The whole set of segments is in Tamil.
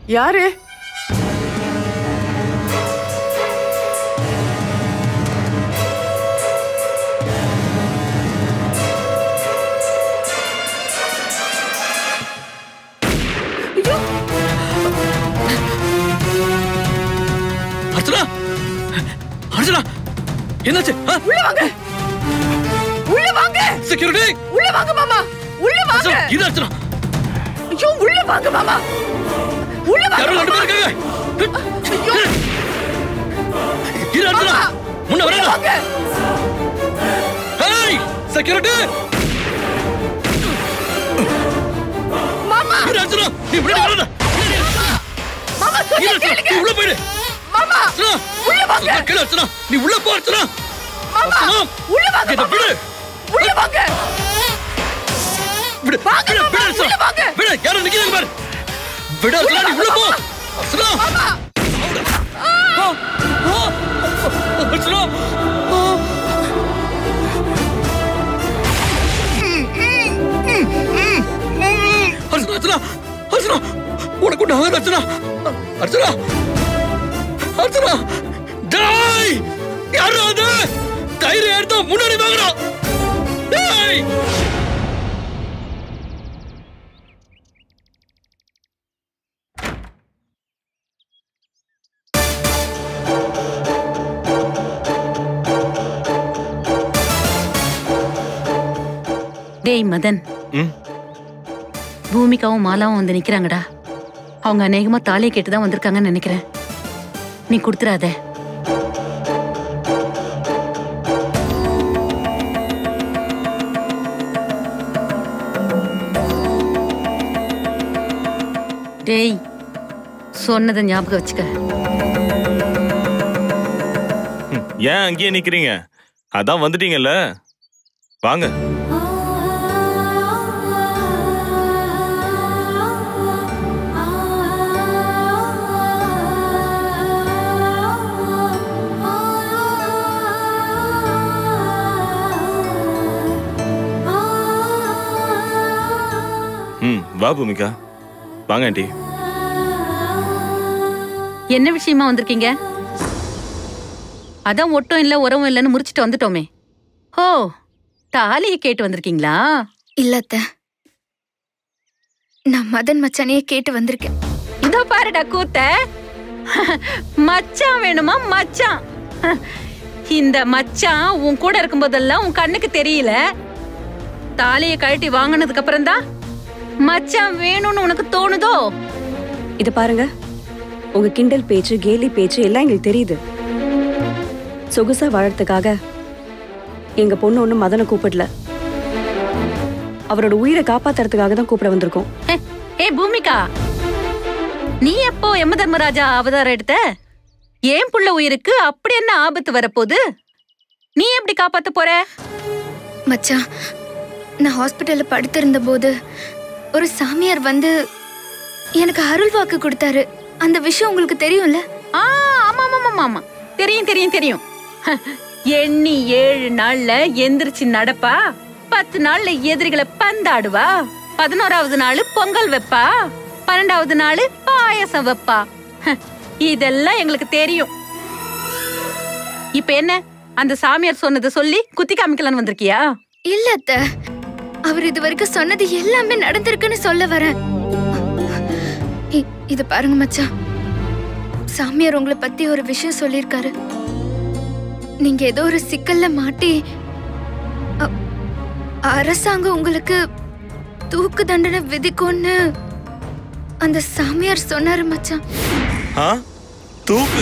யாரு ஐயோ அர்ச்சனா அர்ச்சனா என்னாச்சு உள்ள வாங்க உள்ள வாங்க செக்யூரிட்டி உள்ள வாங்க மாமா உள்ள வாங்க அர்ச்சனா இது அர்ச்சனா ஐயோ உள்ள வாங்க மாமா உள்ள வாங்க யாரோ ரெண்டு மாமா. பேர் இருக்காங்க ஐயோ இது அர்ச்சனா மாமா. முன்ன உள்ள வரேன் வாங்க ஹேய் செக்யூரிட்டி மாமா இது அர்ச்சனா நீ முன்னாடி வரடா மாமா இது சொல்ல அர்ச்சனா கேளுங்க நீ உள்ள போயிடு மாமா அர்ச்சனா உள்ள வாங்க சொன்னா கேளு அர்ச்சனா நீ உள்ள போ அர்ச்சனா மாமா அர்ச்சனா உள்ள வாங்க இதை மாமா. விடு உள்ள வாங்க விடு வாங்க விடு மாமா, விடு உள்ள வாங்க. அர்ச்சனா விடு யாரும் நிக்கிறாங்க பாரு விடு அர்ச்சனா நீ உள்ள போ அர்ச்சனா மாமா ஆ, ஆ, அர்ச்சனா ஆ. அர்ச்சனா அர்ச்சனா அர்ச்சனா உனக்கு ஒண்ணு ஆகாது அர்ச்சனா அர்ச்சனா அர்ச்சனா டேய் யாரும் அது தைரியம் எடுத்தா முன்னாடி வாங்கணும் டேய் டேய் மதன் ம் பூமிகாவும் மாலாவும் வந்து நிக்கிறாங்கடா அவங்க அநேகமா தாலியை கேட்டு தான் வந்திருக்காங்கன்னு நினைக்கிறேன் நீ கொடுத்துறாத டேய் சொன்னதை ஞாபகம் வச்சுக்க ம், ஏன் அங்கேயே நிக்கிறீங்க அதான் வந்துட்டீங்கல்ல வாங்க ம் வா பூமிகா வாங்க ஆண்டி என்ன விஷயமா வந்திருக்கீங்க அதான் ஒட்டும் இல்ல உறவும் இல்லைன்னு முறிச்சிட்டு வந்துட்டோமே ஓ தாலியை கேட்டு வந்திருக்கீங்களா இல்ல அத்தை நான் மதன் மச்சானையே கேட்டு வந்திருக்கேன் இதோ பாருடா கூத்த மச்சான் வேணுமா மச்சான் இந்த மச்சான் உன் கூட இருக்கும்போதெல்லாம் உன் கண்ணுக்கு தெரியல தாலியை கழட்டி வாங்கினதுக்கு அப்புறம் தான் மச்சான் வேணும்னு உனக்கு தோணுதோ இத பாருங்க உங்க கிண்டல் பேச்சு கேலி பேச்சு எல்லாம் எங்களுக்கு தெரியுது சொகுசா வாழறதுக்காக எங்க பொண்ணு ஒண்ணு மதனை கூப்பிடல அவரோட உயிரை காப்பாத்துறதுக்காக தான் கூப்பிட வந்திருக்கோம் ஏ, ஏ பூமிகா நீ எப்போ யம தர்மராஜா அவதாரம் எடுத்த ஏன் புள்ள உயிருக்கு அப்படி என்ன ஆபத்து வரப்போகுது நீ எப்படி காப்பாத்த போற மச்சான் நான் ஹாஸ்பிட்டல்ல படுத்திருந்த போது ஒரு சாமியார் வந்து எனக்கு அருள் வாக்கு கொடுத்தாரு அந்த விஷயம் உங்களுக்கு தெரியும்ல ஆ ஆமா ஆமா ஆமா ஆமா தெரியும் தெரியும் தெரியும் எண்ணி ஏழு நாள்ல எந்திரிச்சு நடப்பா பத்து நாள்ல எதிரிகளை பந்தாடுவா பதினோராவது நாள் பொங்கல் வைப்பா பன்னெண்டாவது நாள் பாயசம் வைப்பா இதெல்லாம் எங்களுக்கு தெரியும் இப்ப என்ன அந்த சாமியார் சொன்னதை சொல்லி குத்தி காமிக்கலான்னு வந்திருக்கியா இல்ல அத்த அவர் இது வரைக்கும் சொன்னது எல்லாமே நடந்திருக்குன்னு சொல்ல வரேன் இ- இது பாருங்க மச்சான் சாமியார் உங்களை பத்தி ஒரு விஷயம் சொல்லியிருக்காரு நீங்க ஏதோ ஒரு சிக்கல்ல மாட்டி அ- அரசாங்கம் உங்களுக்கு தூக்கு தண்டனை விதிக்கும்னு அந்த சாமியார் சொன்னாரு மச்சான் ஆ தூக்கு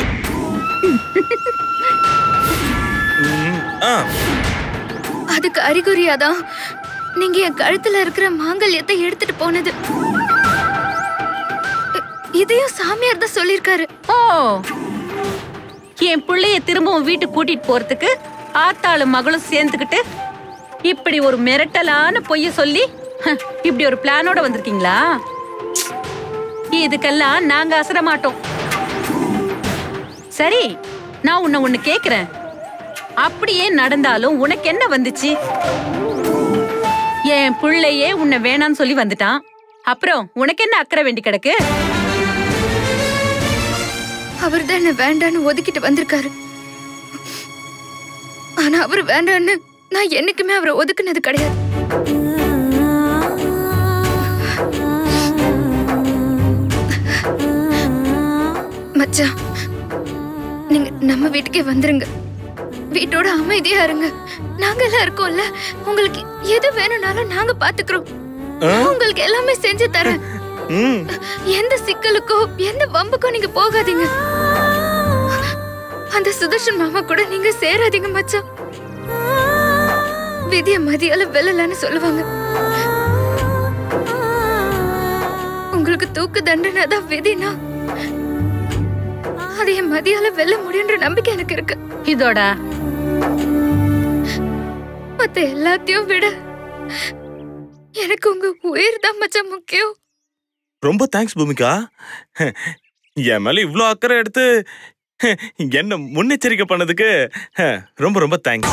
ம், ஆ அதுக்கு அறிகுறியாதான் நீங்க என் கழுத்துல இருக்கிற மாங்கல்யத்தை எடுத்துட்டு போனது இ- இதையும் சாமியார் தான் சொல்லியிருக்காரு ஓ என் பிள்ளைய திரும்பவும் வீட்டுக்கு கூட்டிட்டு போறதுக்கு ஆத்தாளும் மகளும் சேர்ந்துக்கிட்டு இப்படி ஒரு மிரட்டலான பொய்ய சொல்லி ஹ, இப்படி ஒரு பிளானோட வந்திருக்கீங்களா இதுக்கெல்லாம் நாங்க அசர மாட்டோம் சரி நான் உன்னை ஒண்ணு கேக்குறேன் அப்படியே நடந்தாலும் உனக்கு என்ன வந்துச்சு என் பிள்ளையே உன்னை வேணான்னு சொல்லி வந்துட்டான் அப்புறம் உனக்கு என்ன அக்கறை வேண்டி கிடக்கு அவர் தான் என்ன வேண்டான்னு ஒதுக்கிட்டு வந்திருக்காரு ஆனா அவர் வேண்டான்னு நான் என்னைக்குமே அவரை ஒதுக்குனது கிடையாது மச்சான் நீங்க நம்ம வீட்டுக்கே வந்துருங்க வீட்டோட அமைதியா இருங்க நாங்க எல்லாம் இருக்கோம்ல உங்களுக்கு எது வேணும்னாலும் நாங்க பாத்துக்கிறோம் நான் உங்களுக்கு எல்லாமே செஞ்சு தரேன் ம் எந்த சிக்கலுக்கோ எந்த வம்புக்கோ நீங்க போகாதீங்க அந்த சுதர்ஷன் மாமா கூட நீங்க சேராதீங்க மச்சான் விதிய மதியால வெல்லலான்னு சொல்லுவாங்க உங்களுக்கு தூக்கு தண்டனை தான் விதினா அதை என் மதியால வெல்ல முடியுன்ற நம்பிக்கை எனக்கு இருக்கு இதோடா மத்த எல்லாத்தையும் விட எனக்கு உங்க உயிர் தான் மச்சான் முக்கியம் ரொம்ப தேங்க்ஸ் பூமிகா என் மேல இவ்ளோ அக்கறை எடுத்து என்ன முன்னெச்சரிக்கை பண்ணதுக்கு ரொம்ப ரொம்ப தேங்க்ஸ்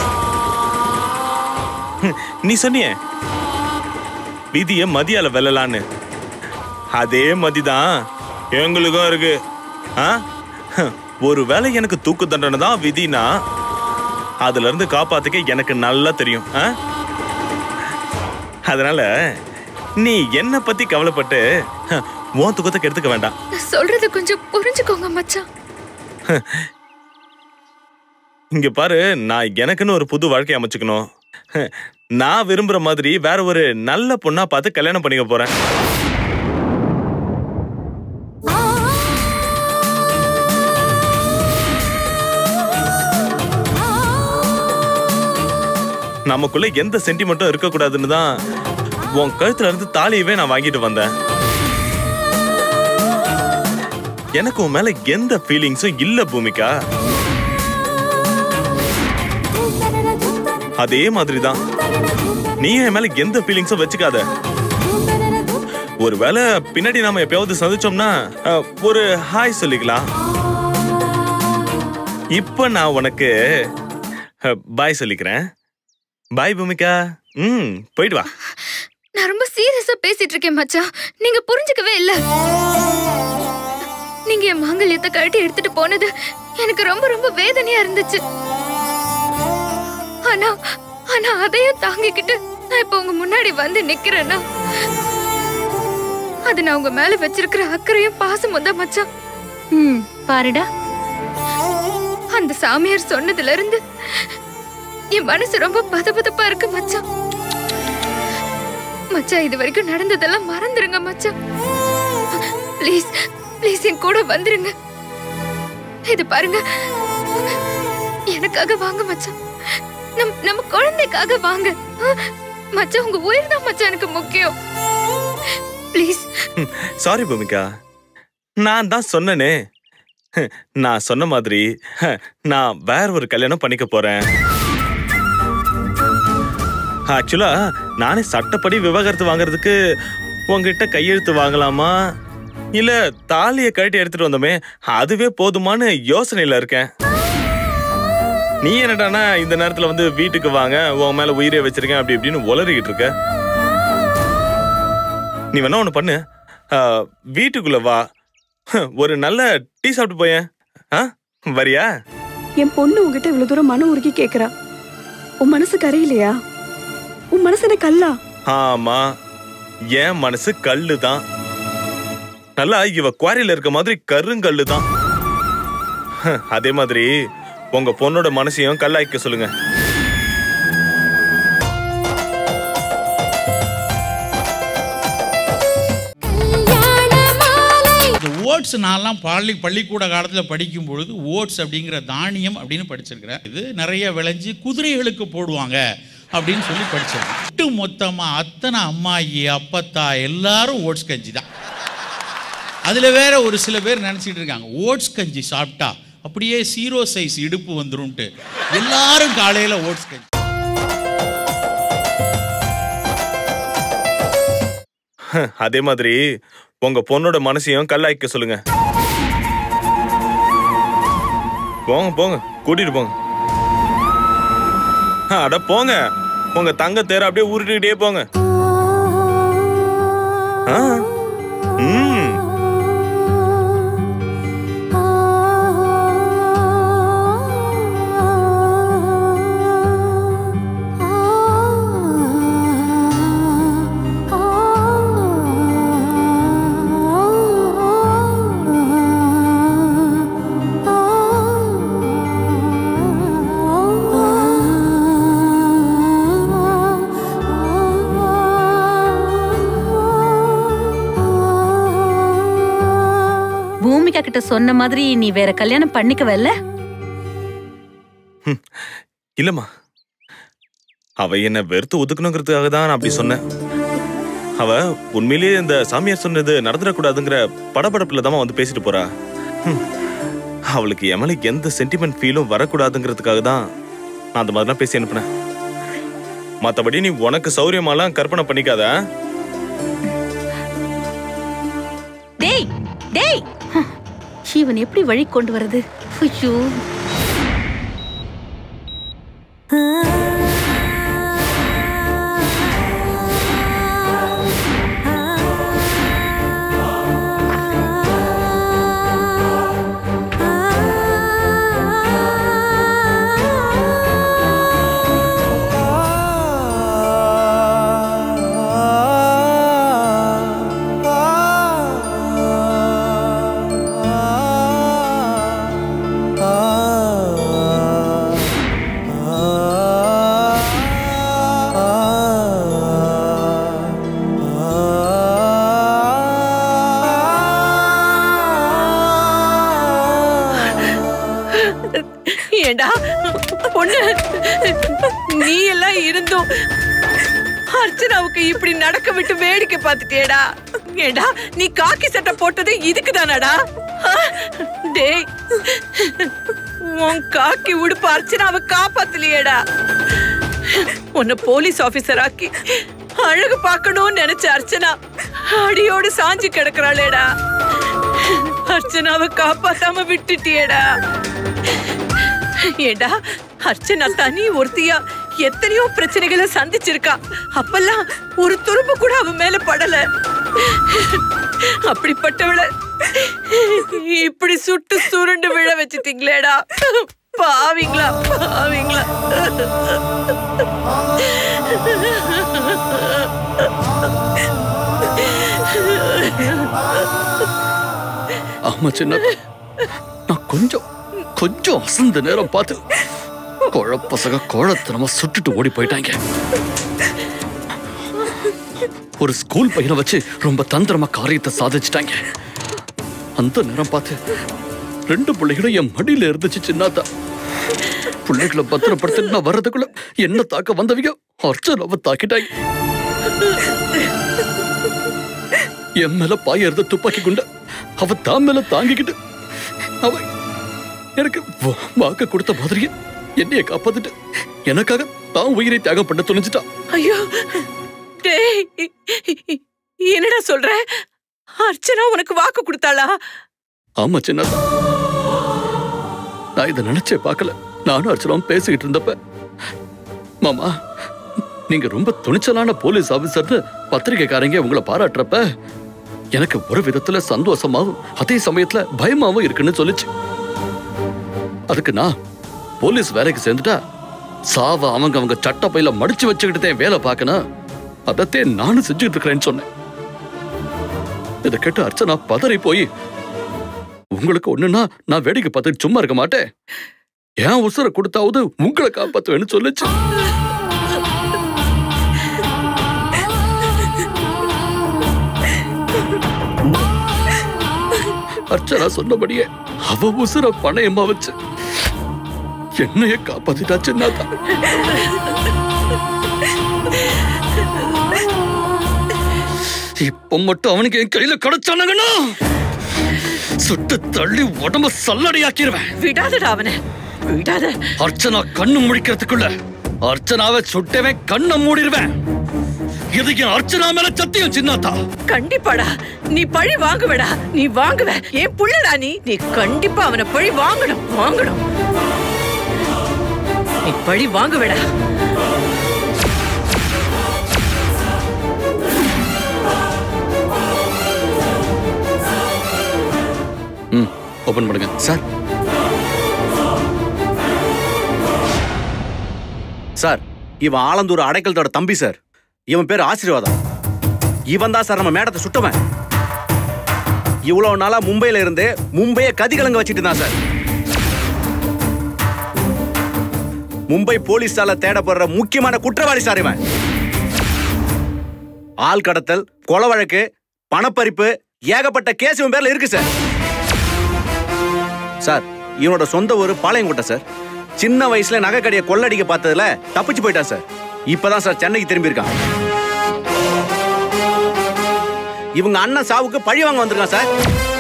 நீ சொன்னியே விதிய மதியால வெல்லலான்னு அதே மதிதான் எங்களுக்கும் இருக்கு ஆ ஒருவேளை எனக்கு தூக்கு தண்டனை தான் விதினா அதுல இருந்து காப்பாத்துக்க எனக்கு நல்லா தெரியும் ஆ? அதனால நீ என்ன பத்தி கவலைப்பட்டு உன் துக்கத்தை கெடுத்துக்க வேண்டாம் நான் சொல்றத கொஞ்சம் புரிஞ்சுக்கோங்க மச்சான் இங்க பாரு நான் எனக்குன்னு ஒரு புது வாழ்க்கை அமைச்சுக்கணும் நான் விரும்புற மாதிரி வேற ஒரு நல்ல பொண்ணா பார்த்து கல்யாணம் பண்ணிக்க போறேன் நமக்குள்ள எந்த சென்டிமெண்ட்டும் இருக்கக்கூடாதுன்னு தான் உன் கழுத்துல இருந்து தாலியவே நான் வாங்கிட்டு வந்தேன் எனக்கு உன் மேல எந்த ஃபீலிங்ஸும் இல்ல பூமிகா அதே மாதிரி தான் நீ என் மேல எந்த ஃபீலிங்ஸும் வச்சுக்காத ஒருவேளை பின்னாடி நாம எப்பயாவது சந்திச்சோம்னா அஹ், ஒரு ஹாய் சொல்லிக்கலாம் இப்ப நான் உனக்கு பாய் சொல்லிக்கிறேன் பாய் பூமிகா ம் போயிட்டு வா நான் ரொம்ப சீரியஸா பேசிட்டு இருக்கேன் மச்சான் நீங்க புரிஞ்சுக்கவே இல்ல நீங்க என் மாங்கல்யத்தை கழட்டி எடுத்துட்டு போனது எனக்கு ரொம்ப ரொம்ப வேதனையா இருந்துச்சு ஆனா ஆனா அதையும் தாங்கிக்கிட்டு நான் இப்ப உங்க முன்னாடி வந்து நிக்கிறேன்னா அது நான் உங்க மேல வச்சிருக்கிற அக்கறையும் பாசமும் தான் மச்சான் ம் பாருடா அந்த சாமியார் சொன்னதுல இருந்து என் மனசு ரொம்ப பதபதப்பா இருக்கு மச்சான் மச்சான் இது வரைக்கும் நடந்ததெல்லாம் மறந்துருங்க மச்சான் ப்ளீஸ் ப்ளீஸ் என் கூட வந்துருங்க இது பாருங்க எனக்காக வாங்க மச்சான் நம் நம்ம குழந்தைக்காக வாங்க ஆ, மச்சான் உங்க உயிர் தான் மச்சான் எனக்கு முக்கியம் ப்ளீஸ் சாரி பூமிகா நான் தான் சொன்னனே நான் சொன்ன மாதிரி நான் வேற ஒரு கல்யாணம் பண்ணிக்க போறேன் ஆக்சுவலா நானே சட்டப்படி விவாகரத்து வாங்குறதுக்கு உங்ககிட்ட கையெழுத்து வாங்கலாமா இல்ல தாலியை கழட்டி எடுத்துட்டு வந்தோமே அதுவே போதுமான்னு யோசனையில இருக்கேன் நீ என்னடானா இந்த நேரத்துல வந்து வீட்டுக்கு வாங்க உன் மேல உயிரே வச்சிருக்கேன் அப்படி இப்படின்னு உளறிக்கிட்டு இருக்க நீ வேணா ஒண்ணு பண்ணு ஆ, வீட்டுக்குள்ள வா ஒரு நல்ல டீ சாப்பிட்டு போயேன் ஆ வரியா என் பொண்ணு உங்ககிட்ட இவ்வளவு தூரம் மன உருகி கேக்குறா உன் மனசு கரையிலையா உன் மனசு என்ன கல்லா ஆமா என் மனசு கல்லு தான் நல்லா இவ குவாரியில இருக்க மாதிரி கருங்கல்லு தான் அதே மாதிரி உங்க பொண்ணோட மனசையும் கல்லாய்க்க சொல்லுங்க இந்த ஓட்ஸ் நான்லாம் பள்ளி பள்ளிக்கூட காலத்தில் படிக்கும் பொழுது ஓட்ஸ் அப்படிங்கிற தானியம் அப்படின்னு படிச்சிருக்கிறேன் இது நிறைய விளைஞ்சு குதிரைகளுக்கு போடுவாங்க அப்படின்னு சொல்லி படிச்சிருக்கேன் ஒட்டு மொத்தமாக அத்தனை அம்மாயி அப்பத்தா எல்லாரும் ஓட்ஸ் கஞ்சி தான் அதில் வேற ஒரு சில பேர் நினச்சிட்டு இருக்காங்க ஓட்ஸ் கஞ்சி சாப்பிட்டா அப்படியே சீரோ சைஸ் இடுப்பு வந்துரும்ட்டு எல்லாரும் காலையில் ஓட்ஸ் கஞ்சி அதே மாதிரி உங்க பொண்ணோட மனசையும் கல்லாய்க்க சொல்லுங்க போங்க போங்க கூட்டிட்டு போங்க அட போங்க உங்க தங்க தேர அப்படியே உருட்டிக்கிட்டே போங்க ஆ ம் ராதிகா கிட்ட சொன்ன மாதிரி நீ வேற கல்யாணம் பண்ணிக்கவல்ல இல்லம்மா அவ என்ன வெறுத்து ஒதுக்கணுங்கிறதுக்காக தான் நான் அப்படி சொன்னேன் அவ உண்மையிலேயே இந்த சாமியார் சொன்னது நடந்துடக்கூடாதுங்கிற படபடப்புல தான் வந்து பேசிட்டு போறா ஹம். அவளுக்கு எமலை எந்த சென்டிமெண்ட் ஃபீலும் வரக்கூடாதுங்கிறதுக்காக தான் நான் அந்த மாதிரிலாம் பேசி அனுப்புனேன் மத்தபடி நீ உனக்கு சௌரியமாலாம் கற்பனை பண்ணிக்காத டேய் டேய் இவன் எப்படி வழி கொண்டு வரது ஐயோ ஏண்டா பொண்ணு நீ எல்லாம் இருந்தும் அர்ச்சனாவுக்கு இப்படி நடக்க விட்டு வேடிக்கை பார்த்துட்டியேடா ஏண்டா நீ காக்கி சட்டை போட்டது இதுக்கு தானடா டேய் உன் காக்கி உடுப்பு அர்ச்சனாவை காப்பாத்தலையேடா உன்னை போலீஸ் ஆபீசர் ஆக்கி அழகு பார்க்கணும்னு நினைச்ச அர்ச்சனா அடியோடு சாஞ்சு கிடக்குறாளேடா அர்ச்சனாவை காப்பாத்தாம விட்டுட்டியேடா ஏண்டா அர்ச்சனா தனி ஒருத்தியா எத்தனையோ பிரச்சனைகளை சந்திச்சிருக்கா அப்பெல்லாம் ஒரு துரும்பு கூட அவ மேல படல அப்படிப்பட்டவளை இப்படி சுட்டு சுருண்டு விழ வச்சுட்டீங்களேடா பாவிங்களா பாவிங்களா ஆமா சின்ன நான் கொஞ்சம் கொஞ்சம் அசந்த நேரம் பார்த்து குழப்பசக கோழத்தனமா சுட்டுட்டு ஓடி போயிட்டாங்க ஒரு ஸ்கூல் பையனை வச்சு ரொம்ப தந்திரமா காரியத்தை சாதிச்சிட்டாங்க அந்த நேரம் பார்த்து ரெண்டு பிள்ளைகளும் என் மடியில இருந்துச்சு சின்னாத்தா பிள்ளைகளை பத்திரப்படுத்திட்டு நான் வர்றதுக்குள்ள என்ன தாக்க வந்தவங்க அர்ச்சனாவை தாக்கிட்டாங்க என் மேல பாய இருந்த துப்பாக்கி குண்ட அவ தான் மேல தாங்கிக்கிட்டு அவ எனக்கு வா- வாக்கு கொடுத்த மாதிரியே என்னைய காப்பாத்திட்டு எனக்காக தான் உயிரை தியாகம் பண்ண துணிஞ்சிட்டா ஐயோ டேய் என்னடா சொல்ற அர்ச்சனா உனக்கு வாக்கு கொடுத்தாளா ஆமா சின்னதா நான் இதை நினைச்சே பார்க்கல நானும் அர்ச்சனாவும் பேசிக்கிட்டு இருந்தப்ப மாமா நீங்க ரொம்ப துணிச்சலான போலீஸ் ஆபீசர்னு பத்திரிக்கைக்காரங்க உங்களை பாராட்டுறப்ப எனக்கு ஒரு விதத்துல சந்தோஷமாவும் அதே சமயத்துல பயமாவும் இருக்குன்னு சொல்லுச்சு அதுக்கு நான் போலீஸ் வேலைக்கு சேர்ந்துட்டா சாவ அவங்க அவங்க சட்ட பையில மடிச்சு வச்சுக்கிட்டு தான் வேலை பார்க்கணும் அதத்தே நானும் செஞ்சுக்கிட்டு இருக்கிறேன்னு சொன்னேன் இதை கேட்டு அர்ச்சனா பதறி போய் உங்களுக்கு ஒண்ணுன்னா நான் வேடிக்கை பார்த்துட்டு சும்மா இருக்க மாட்டேன் ஏன் உசுர கொடுத்தாவது உங்களை காப்பாத்துவேன்னு சொல்லுச்சு அர்ச்சனா சொன்னபடியே அவ உசுர பணயமா வச்சு என்னைய காப்பாத்திட்டா சின்னாதான் இப்ப மட்டும் அவனுக்கு என் கையில கிடைச்சானுங்கன்னா சுட்டு தள்ளி உடம்ப சல்லடையாக்கிருவேன் விடாதடா அவனை விடாத அர்ச்சனா கண்ணு முழிக்கிறதுக்குள்ள அர்ச்சனாவை சுட்டவன் கண்ணை மூடிடுவேன் இது என் அர்ச்சனா மேல சத்தியம் சின்னாத்தா கண்டிப்பாடா நீ பழி வாங்குவடா நீ வாங்குவ ஏன் புள்ளடா நீ நீ கண்டிப்பா அவனை பழி வாங்கணும் வாங்கணும் நீ பழி வாங்குவடா ம் ஓபன் பண்ணுங்க சார் சார் இவன் ஆலந்தூர் அடைக்கலத்தோட தம்பி சார் இவன் பேர் ஆசீர்வாதம் இவன் தான் சார் நம்ம மேடத்தை சுட்டவன் இவ்வளவு நாளா மும்பையில இருந்து மும்பையை கதிகலங்க வச்சுட்டு தான் சார் மும்பை போலீஸால தேடப்படுற முக்கியமான குற்றவாளி சார் இவன் ஆள் கடத்தல் கொலை வழக்கு பணப்பறிப்பு ஏகப்பட்ட கேஸ் இவன் பேர்ல இருக்கு சார் சார் இவனோட சொந்த ஊர் பாளையங்கோட்டை சார் சின்ன வயசுல நகை கடையை கொள்ளடிக்க பார்த்ததுல தப்பிச்சு போயிட்டான் சார் இப்பதான் சார் சென்னைக்கு திரும்பி இருக்கான் இவங்க அண்ணன் சாவுக்கு பழி வாங்க வந்திருக்கான் சார்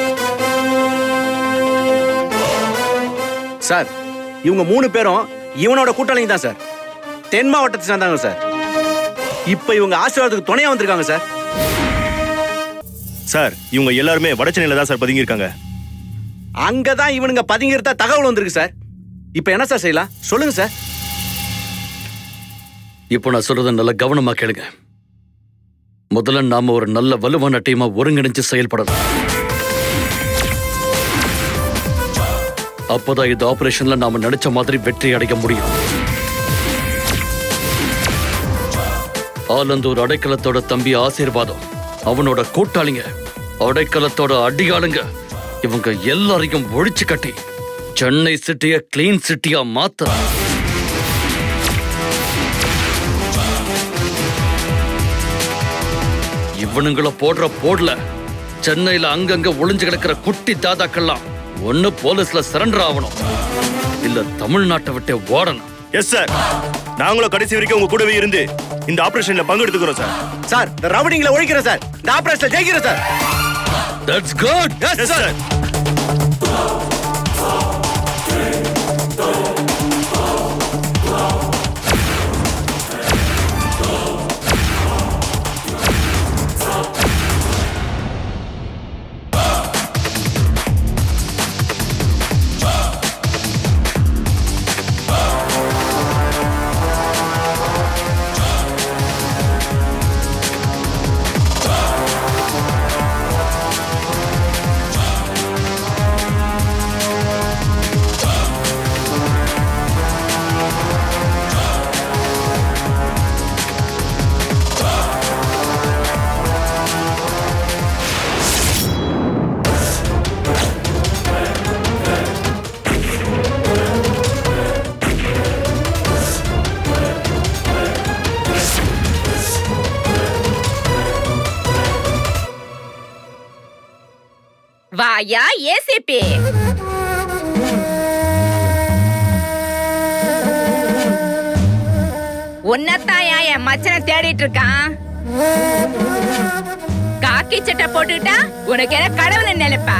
சார் இவங்க மூணு பேரும் இவனோட கூட்டாளிங்க தான் சார் தென் மாவட்டத்தை சேர்ந்தாங்க சார் இப்ப இவங்க ஆசீர்வாதத்துக்கு துணையா வந்திருக்காங்க சார் சார் இவங்க எல்லாருமே வட சென்னையில தான் சார் பதுங்கியிருக்காங்க அங்கதான் இவனுங்க பதுங்கிருந்தா தகவல் வந்திருக்கு சார் இப்ப என்ன சார் செய்யலாம் சொல்லுங்க சார் இப்போ நான் சொல்றத நல்லா கவனமா கேளுங்க முதல்ல நாம ஒரு நல்ல வலுவான டீமா ஒருங்கிணைஞ்சு செயல்படணும் அப்போதான் இந்த ஆபரேஷன்ல நாம நினைச்ச மாதிரி வெற்றி அடைய முடியும் ஆலந்தூர் அடைக்கலத்தோட தம்பி ஆசீர்வாதம் அவனோட கூட்டாளிங்க அடைக்கலத்தோட அடியாளுங்க இவங்க எல்லாரையும் ஒழிச்சு கட்டி சென்னை சிட்டிய கிளீன் சிட்டியா மாத்த இவனுங்கள போடுற போடல சென்னையில அங்கங்க ஒளிஞ்சு கிடக்கிற குட்டி தாதாக்கள்லாம் ஒண்ணு போலீஸ்ல சரண்டர் ஆகணும் இல்ல தமிழ்நாட்டை விட்டு ஓடணும் எஸ் சார் நாங்களும் கடைசி வரைக்கும் உங்க கூடவே இருந்து இந்த ஆபரேஷன்ல பங்கெடுத்துக்கிறோம் சார் சார் இந்த ரவுடிங்களை ஒழிக்கிறேன் சார் இந்த ஆபரேஷன்ல ஜெயிக்கிறேன் sir that's good yes sir வாயா ஏசிபி உன்னத்தாயா என் மச்சனை தேடிட்டு இருக்கான் காக்கி சட்டை போட்டுட்டா உனக்கு என்ன கடவுள் நினைப்பா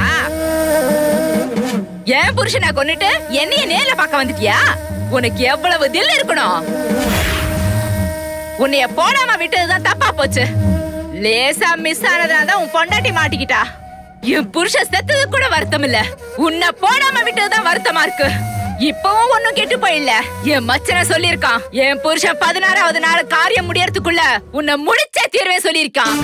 என் புருஷனை கொன்னுட்டு என்னைய நேர்ல பார்க்க வந்துட்டியா உனக்கு எவ்வளவு தில் இருக்கணும் உன்னைய போடாம விட்டதுதான் தப்பா போச்சு லேசா மிஸ் ஆனதால தான் உன் பொண்டாட்டி மாட்டிக்கிட்டா என் புருஷன் செத்தது கூட வருத்தம் இல்ல உன்னை போடாம விட்டதுதான் வருத்தமா இருக்கு இப்பவும் ஒண்ணும் கெட்டு போயில்ல என் மச்சனை சொல்லியிருக்கான் என் புருஷன் பதினாறாவது நாள் காரியம் முடியறதுக்குள்ள உன்னை முடிச்ச தீர்வே சொல்லியிருக்கான்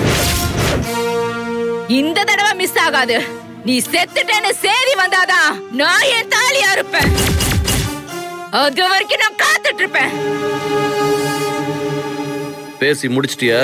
இந்த தடவை மிஸ் ஆகாது நீ செத்துட்டேன்னு சேதி வந்தாதான் நான் என் தாலியா இருப்பேன் அது வரைக்கும் நான் காத்துட்டு இருப்பேன் பேசி முடிச்சிட்டியா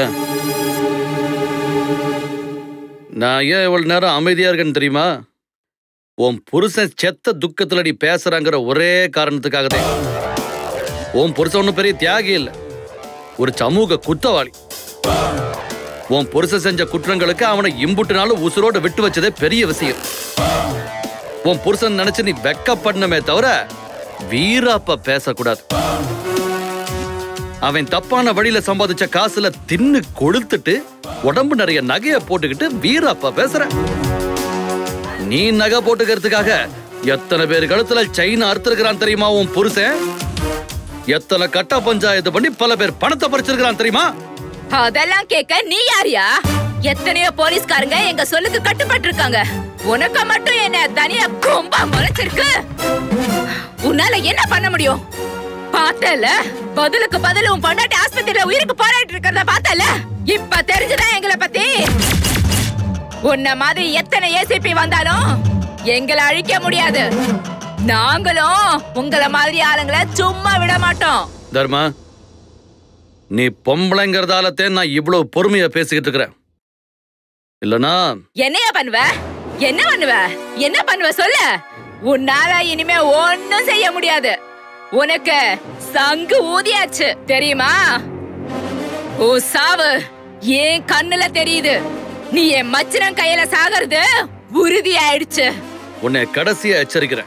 நான் ஏன் இவ்வளவு நேரம் அமைதியா இருக்கேன்னு தெரியுமா உன் புருஷன் செத்த துக்கத்துல நீ பேசுறாங்கிற ஒரே காரணத்துக்காக தான் உன் புருஷன் ஒன்றும் பெரிய தியாகி இல்லை ஒரு சமூக குத்தவாளி உன் புருஷன் செஞ்ச குற்றங்களுக்கு அவனை இம்புட்டு நாளும் உசுரோட விட்டு வச்சதே பெரிய விஷயம் உன் புருஷன் நினைச்சு நீ வெக்கப்படணுமே தவிர வீராப்ப பேசக்கூடாது அவன் தப்பான வழியில சம்பாதிச்ச காசுல தின்னு கொளுத்துட்டு உடம்பு நிறைய நகைய போட்டுக்கிட்டு வீராப்பா பேசுற நீ நகை போட்டுக்கிறதுக்காக எத்தனை பேர் கழுத்துல செயின் அறுத்திருக்கிறான் தெரியுமா உன் புருஷன் எத்தனை கட்ட பஞ்சாயத்து பண்ணி பல பேர் பணத்தை பறிச்சிருக்கிறான் தெரியுமா அதெல்லாம் கேட்க நீ யாரியா எத்தனையோ போலீஸ்காரங்க எங்க சொல்லுக்கு கட்டுப்பட்டு இருக்காங்க உனக்கு மட்டும் என்ன தனியா கொம்பா முளைச்சிருக்கு உன்னால என்ன பண்ண முடியும் பார்த்தல பதிலுக்கு பதில் உன் பொண்டாட்டி ஆஸ்பத்திரியில உயிருக்கு போராடிட்டு இருக்கிறத பார்த்தல இப்ப தெரிஞ்சுதா எங்களை பத்தி உன்ன மாதிரி எத்தனை ஏசிபி வந்தாலும் எங்களை அழிக்க முடியாது நாங்களும் உங்கள மாதிரி ஆளுங்களை சும்மா விட மாட்டோம் தர்மா நீ பொம்பளைங்கிறதாலத்தே நான் இவ்வளவு பொறுமையா பேசிக்கிட்டு இருக்கிறேன் இல்லனா என்னையா பண்ணுவ என்ன பண்ணுவ என்ன பண்ணுவ சொல்லு உன்னால இனிமே ஒண்ணும் செய்ய முடியாது உனக்கு சங்கு ஊதியாச்சு தெரியுமா உன் சாவு ஏன் கண்ணுல தெரியுது நீ என் மச்சனம் கையில சாகிறது உறுதி ஆயிடுச்சு உன்னை கடைசியா எச்சரிக்கிறேன்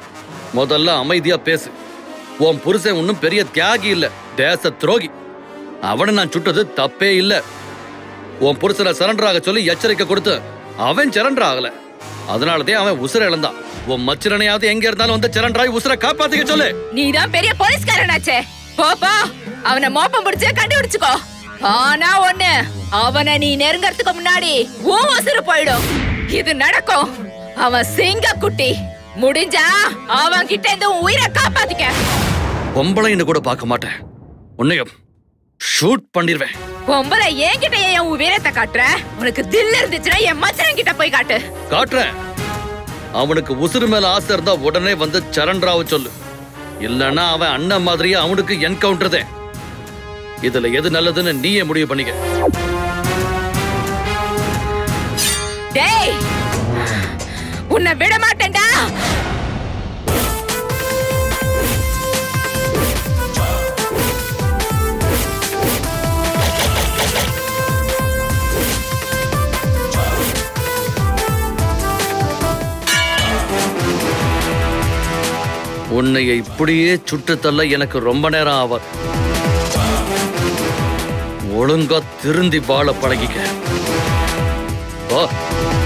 முதல்ல அமைதியா பேசு உன் புருஷன் ஒன்னும் பெரிய தியாகி இல்ல தேச துரோகி அவனை நான் சுட்டது தப்பே இல்ல உன் புருஷனை சரண்டர் ஆக சொல்லி எச்சரிக்கை கொடுத்து அவன் சரண்டர் ஆகல அதனாலதான் அவன் உசுர இழந்தான் உன் மச்சிரனையாவது எங்க இருந்தாலும் வந்து சரண்டராய் உசுர காப்பாத்திக்க சொல்லு நீதான் பெரிய போலீஸ்காரனாச்சே போ போ அவனை மோப்பம் பிடிச்சு கண்டுபிடிச்சுக்கோ ஆனா ஒண்ணு அவனை நீ நெருங்கறதுக்கு முன்னாடி உன் உசுறு போயிடும் இது நடக்கும் அவன் சிங்க குட்டி முடிஞ்சா அவன் கிட்ட இருந்து உன் உயிரை காப்பாத்திக்க பொம்பளைன்னு கூட பார்க்க மாட்டேன் உன்னையும் ஷூட் பண்ணிடுவேன் பொம்பளை என்கிட்ட ஏன் உன் வீரத்தை காட்டுற உனக்கு தில் இருந்துச்சுன்னா என் மச்சன் கிட்ட போய் காட்டு காட்டுறேன் அவனுக்கு உசுறு மேல ஆசை இருந்தா உடனே வந்து சரண்டராவ சொல்லு இல்லன்னா அவன் அண்ணன் மாதிரியே அவனுக்கு என்கவுண்டர் தான் இதுல எது நல்லதுன்னு நீயே முடிவு பண்ணிக்க டேய் உன்னை விட மாட்டேன்டா உன்னைய இப்படியே சுட்டு தள்ள எனக்கு ரொம்ப நேரம் ஆவாது ஒழுங்கா திருந்தி வாழ பழகிக்க வா